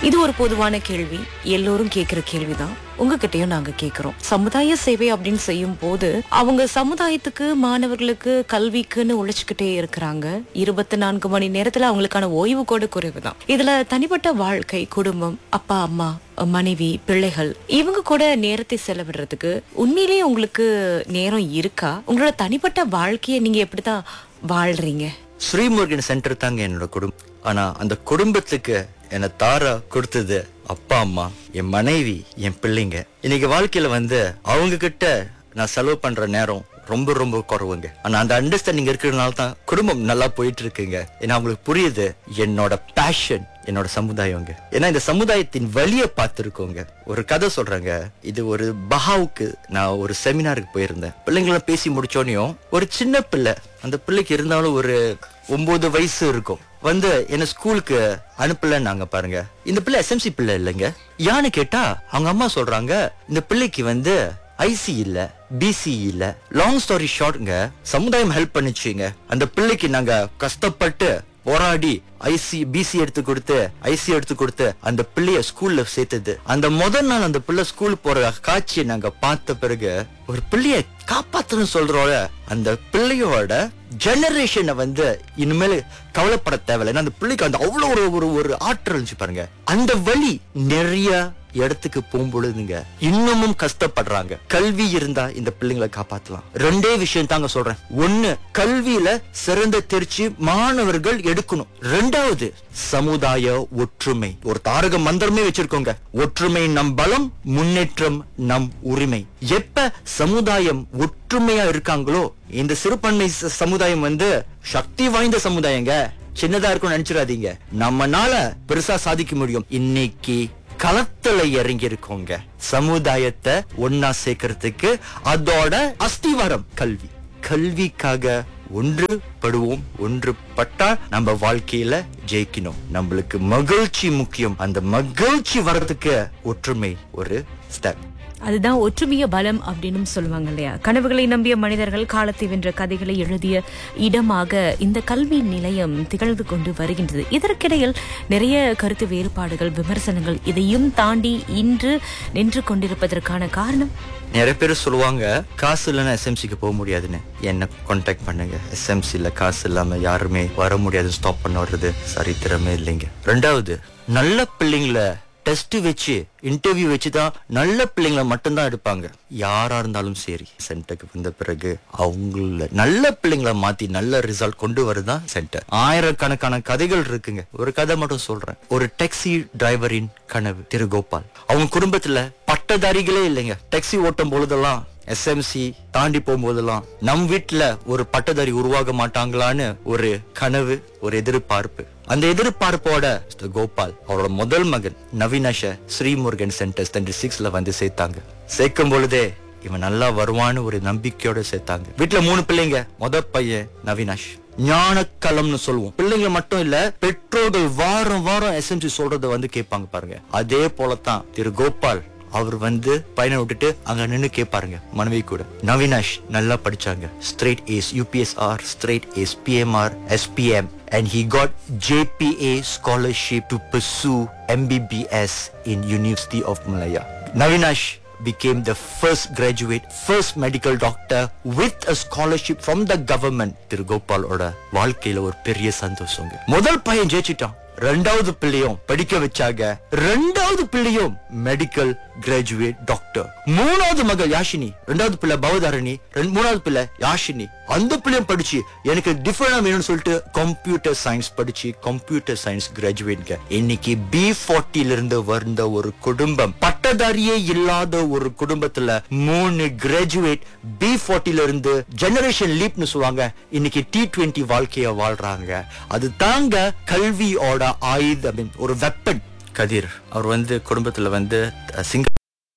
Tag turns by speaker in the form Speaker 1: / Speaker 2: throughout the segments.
Speaker 1: இது ஒரு பொதுவான கேள்வி எல்லோரும் கேக்குற கேள்விதான் உங்ககிட்டயும் நாங்க கேக்குறோம் சமுதாய சேவை அப்படின்னு செய்யும் போது அவங்க சமுதாயத்துக்கு மாணவர்களுக்கு கல்விக்குன்னு உழைச்சுக்கிட்டே இருக்கிறாங்க இருபத்தி நான்கு மணி நேரத்துல அவங்களுக்கான ஓய்வு கூட குறைவுதான் இதுல தனிப்பட்ட வாழ்க்கை குடும்பம் அப்பா அம்மா மனைவி பிள்ளைகள் இவங்க கூட நேரத்தை செலவிடுறதுக்கு உண்மையிலேயே உங்களுக்கு நேரம் இருக்கா உங்களோட தனிப்பட்ட வாழ்க்கையை நீங்க எப்படிதான் வாழ்றீங்க
Speaker 2: ஸ்ரீமுருகன் சென்டர் தாங்க என்னோட குடும்பம் ஆனா அந்த குடும்பத்துக்கு என்ன தாரா கொடுத்தது அப்பா அம்மா என் மனைவி என் பிள்ளைங்க இன்னைக்கு வாழ்க்கையில வந்து அவங்க கிட்ட நான் செலவு பண்ற நேரம் ரொம்ப ரொம்ப குறைவுங்க ஆனா அந்த அண்டர்ஸ்டாண்டிங் இருக்கிறதுனால தான் குடும்பம் நல்லா போயிட்டு இருக்குங்க ஏன்னா அவங்களுக்கு புரியுது என்னோட பேஷன் என்னோட சமுதாயங்க ஏன்னா இந்த சமுதாயத்தின் வழியை பார்த்துருக்கோங்க ஒரு கதை சொல்றேங்க இது ஒரு பஹாவுக்கு நான் ஒரு செமினாருக்கு போயிருந்தேன் பிள்ளைங்களாம் பேசி முடிச்சோனையும் ஒரு சின்ன பிள்ளை அந்த பிள்ளைக்கு இருந்தாலும் ஒரு ஒன்பது வயசு இருக்கும் வந்து என்ன ஸ்கூலுக்கு அனுப்பல நாங்க பாருங்க இந்த பிள்ளை எஸ்எம்சி பிள்ளை இல்லைங்க யான்னு கேட்டா அவங்க அம்மா சொல்றாங்க இந்த பிள்ளைக்கு வந்து ஐசி இல்ல பிசி இல்ல லாங் ஸ்டோரி ஷார்ட்ங்க சமுதாயம் ஹெல்ப் பண்ணுச்சுங்க அந்த பிள்ளைக்கு நாங்க கஷ்டப்பட்டு போராடி ஐசி பிசி எடுத்து கொடுத்து ஐசி எடுத்து கொடுத்து அந்த பிள்ளைய ஸ்கூல்ல சேர்த்தது அந்த முதல் நாள் அந்த பிள்ளை ஸ்கூல் போற காட்சியை நாங்க பார்த்த பிறகு ஒரு பிள்ளைய காப்பாத்தணும் சொல்றோட அந்த பிள்ளையோட ஜெனரேஷனை வந்து இனிமேல் கவலைப்பட தேவையில்லை ஏன்னா அந்த பிள்ளைக்கு அந்த அவ்வளவு ஒரு ஒரு ஒரு ஆற்றல் இருந்துச்சு பாருங்க அந்த வழி நிறைய இடத்துக்கு போகும்பொழுதுங்க இன்னமும் கஷ்டப்படுறாங்க கல்வி இருந்தா இந்த பிள்ளைங்களை காப்பாத்தலாம் ரெண்டே விஷயம் தாங்க சொல்றேன் ஒண்ணு கல்வியில சிறந்த தேர்ச்சி மாணவர்கள் எடுக்கணும் ரெண்டாவது சமுதாய ஒற்றுமை ஒரு தாரக மந்திரமே வச்சிருக்கோங்க ஒற்றுமை நம் பலம் முன்னேற்றம் நம் உரிமை எப்ப சமுதாயம் ஒற்றுமையா இருக்காங்களோ இந்த சிறுபான்மை ச- சமுதாயம் வந்து சக்தி வாய்ந்த சமுதாயங்க சின்னதா இருக்கும்னு நினைச்சிடாதீங்க நம்மனால பெருசா சாதிக்க முடியும் இன்னைக்கு களத்துல இறங்கி இருக்கோங்க சமுதாயத்தை ஒன்னா சேர்க்கறதுக்கு அதோட அஸ்திவாரம் கல்வி கல்விக்காக ஒன்று படுவோம் ஒன்று பட்டா நம்ம வாழ்க்கையில ஜெயிக்கணும் நம்மளுக்கு மகிழ்ச்சி முக்கியம் அந்த மகிழ்ச்சி வர்றதுக்கு ஒற்றுமை ஒரு ஸ்டெப்
Speaker 1: அதுதான் ஒற்றுமைய பலம் அப்படின்னு சொல்லுவாங்க இல்லையா கனவுகளை நம்பிய மனிதர்கள் காலத்தை வென்ற கதைகளை எழுதிய இடமாக இந்த கல்வி நிலையம் திகழ்ந்து கொண்டு வருகின்றது இதற்கிடையில் நிறைய கருத்து வேறுபாடுகள் விமர்சனங்கள் இதையும் தாண்டி இன்று நின்று கொண்டிருப்பதற்கான காரணம்
Speaker 2: நிறைய பேர் சொல்லுவாங்க காசு இல்லைன்னா எஸ்எம்சிக்கு போக முடியாதுன்னு என்ன கான்டாக்ட் பண்ணுங்க எஸ்எம்சில காசு இல்லாம யாருமே வர முடியாது ஸ்டாப் பண்ண வர்றது சரித்திரமே இல்லைங்க ரெண்டாவது நல்ல பிள்ளைங்கள டெஸ்ட் வச்சு இன்டர்வியூ வச்சு தான் நல்ல பிள்ளைங்கள மட்டும்தான் எடுப்பாங்க யாரா இருந்தாலும் சரி சென்டருக்கு வந்த பிறகு அவங்கள நல்ல பிள்ளைங்கள மாத்தி நல்ல ரிசல்ட் கொண்டு வருதான் சென்டர் ஆயிரக்கணக்கான கதைகள் இருக்குங்க ஒரு கதை மட்டும் சொல்றேன் ஒரு டாக்ஸி டிரைவரின் கனவு திரு கோபால் அவங்க குடும்பத்துல பட்டதாரிகளே இல்லைங்க டாக்ஸி ஓட்டும் பொழுதெல்லாம் எஸ்எம்சி தாண்டி போகும்போதெல்லாம் நம் வீட்டுல ஒரு பட்டதாரி உருவாக மாட்டாங்களான்னு ஒரு கனவு ஒரு எதிர்பார்ப்பு அந்த எதிர்பார்ப்போட Mr. கோபால் அவரோட முதல் மகன் நவீனஷ ஸ்ரீமுருகன் சென்டர் சென்டர் சிக்ஸ்ல வந்து சேர்த்தாங்க சேர்க்கும் பொழுதே இவன் நல்லா வருவான்னு ஒரு நம்பிக்கையோட சேர்த்தாங்க வீட்டுல மூணு பிள்ளைங்க முத பையன் நவீனாஷ் ஞானக்கலம்னு சொல்லுவோம் பிள்ளைங்க மட்டும் இல்ல பெற்றோர்கள் வாரம் வாரம் எஸ்எம்சி சொல்றத வந்து கேட்பாங்க பாருங்க அதே போலத்தான் திரு கோபால் அவர் வந்து பையனை விட்டுட்டு அங்க நின்னு கேட்பாருங்க மனைவி கூட நவீனாஷ் நல்லா படிச்சாங்க straight A's UPSR straight A's PMR SPM and he got JPA scholarship to pursue MBBS in University of Malaya. Navinash became the first graduate, first medical doctor with a scholarship from the government. Thiru கோபாலோட வாழ்க்கையில ஒரு பெரிய சந்தோஷங்க முதல் பையன் ஜெயிச்சிட்டான் ரெண்டாவது பிள்ளையும் படிக்க வச்சாங்க ரெண்டாவது பிள்ளையும் மெடிக்கல் கிராஜுவேட் டாக்டர் மூணாவது மகள் யாஷினி ரெண்டாவது பிள்ளை பவதாரணி ரெண்டு- மூணாவது பிள்ளை யாஷினி அந்த பிள்ளையும் படிச்சு எனக்கு டிஃபரெண்டா வேணும்னு சொல்லிட்டு கம்ப்யூட்டர் சயின்ஸ் படிச்சு கம்ப்யூட்டர் சயின்ஸ் கிராஜுவேட்ங்க இன்னைக்கு பி ல இருந்து வந்த ஒரு குடும்பம் பட்டதாரியே இல்லாத ஒரு குடும்பத்துல மூணு கிராஜுவேட் பி ல இருந்து ஜெனரேஷன் லீப்னு சொல்லுவாங்க இன்னைக்கு டி டுவெண்ட்டி வாழ்க்கைய வாழ்றாங்க அது தாங்க கல்வியோட ஆயுதம் ஒரு வெப்பன் கதிர் அவர் வந்து குடும்பத்துல வந்து அஹ், சிங்க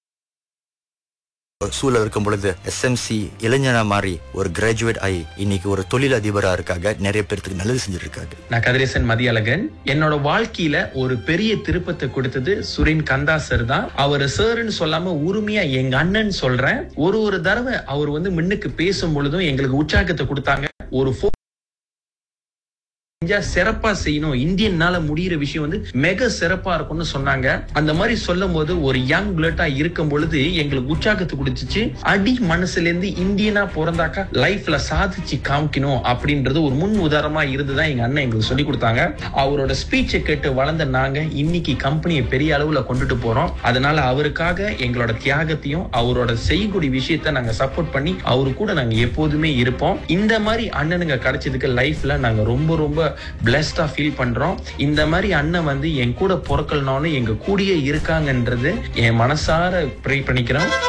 Speaker 2: சூழல் இருக்கும் பொழுது எஸ்எம்சி இளைஞனா மாறி ஒரு கிராஜுவேட் ஆகி இன்னைக்கு ஒரு தொழில் அதிபரா இருக்காங்க நிறைய பேருக்கு நல்லது செஞ்சிட்டு இருக்காங்க
Speaker 3: நான் கதிரேசன் மதியழகன் என்னோட வாழ்க்கையில ஒரு பெரிய திருப்பத்தை கொடுத்தது சுரேன் கந்தா சார் தான் அவர் சார்னு சொல்லாம உரிமையா எங்க அண்ணன் சொல்றேன் ஒரு ஒரு தடவை அவர் வந்து முன்னுக்கு பேசும் பொழுதும் எங்களுக்கு உற்சாகத்தை கொடுத்தாங்க ஒரு செஞ்சா சிறப்பா செய்யணும் இந்தியன்னால முடியிற விஷயம் வந்து மிக சிறப்பா இருக்கும்னு சொன்னாங்க அந்த மாதிரி சொல்லும் போது ஒரு யங் பிளட்டா இருக்கும் பொழுது எங்களுக்கு உற்சாகத்தை கொடுத்துச்சு அடி மனசுல இருந்து இந்தியனா பிறந்தாக்கா லைஃப்ல சாதிச்சு காமிக்கணும் அப்படின்றது ஒரு முன் உதாரணமா இருந்துதான் எங்க அண்ணன் எங்களுக்கு சொல்லி கொடுத்தாங்க அவரோட ஸ்பீச்சை கேட்டு வளர்ந்த நாங்க இன்னைக்கு கம்பெனியை பெரிய அளவுல கொண்டுட்டு போறோம் அதனால அவருக்காக எங்களோட தியாகத்தையும் அவரோட செய்யக்கூடிய விஷயத்த நாங்க சப்போர்ட் பண்ணி அவரு கூட நாங்க எப்போதுமே இருப்போம் இந்த மாதிரி அண்ணனுங்க கிடைச்சதுக்கு லைஃப்ல நாங்க ரொம்ப ரொம்ப பிளஸ்டா ஃபீல் பண்றோம் இந்த மாதிரி அண்ணன் வந்து என் கூட பிறக்கலனாலும் எங்க கூடயே இருக்காங்கன்றது என் மனசார ப்ரே பண்ணிக்கிறோம்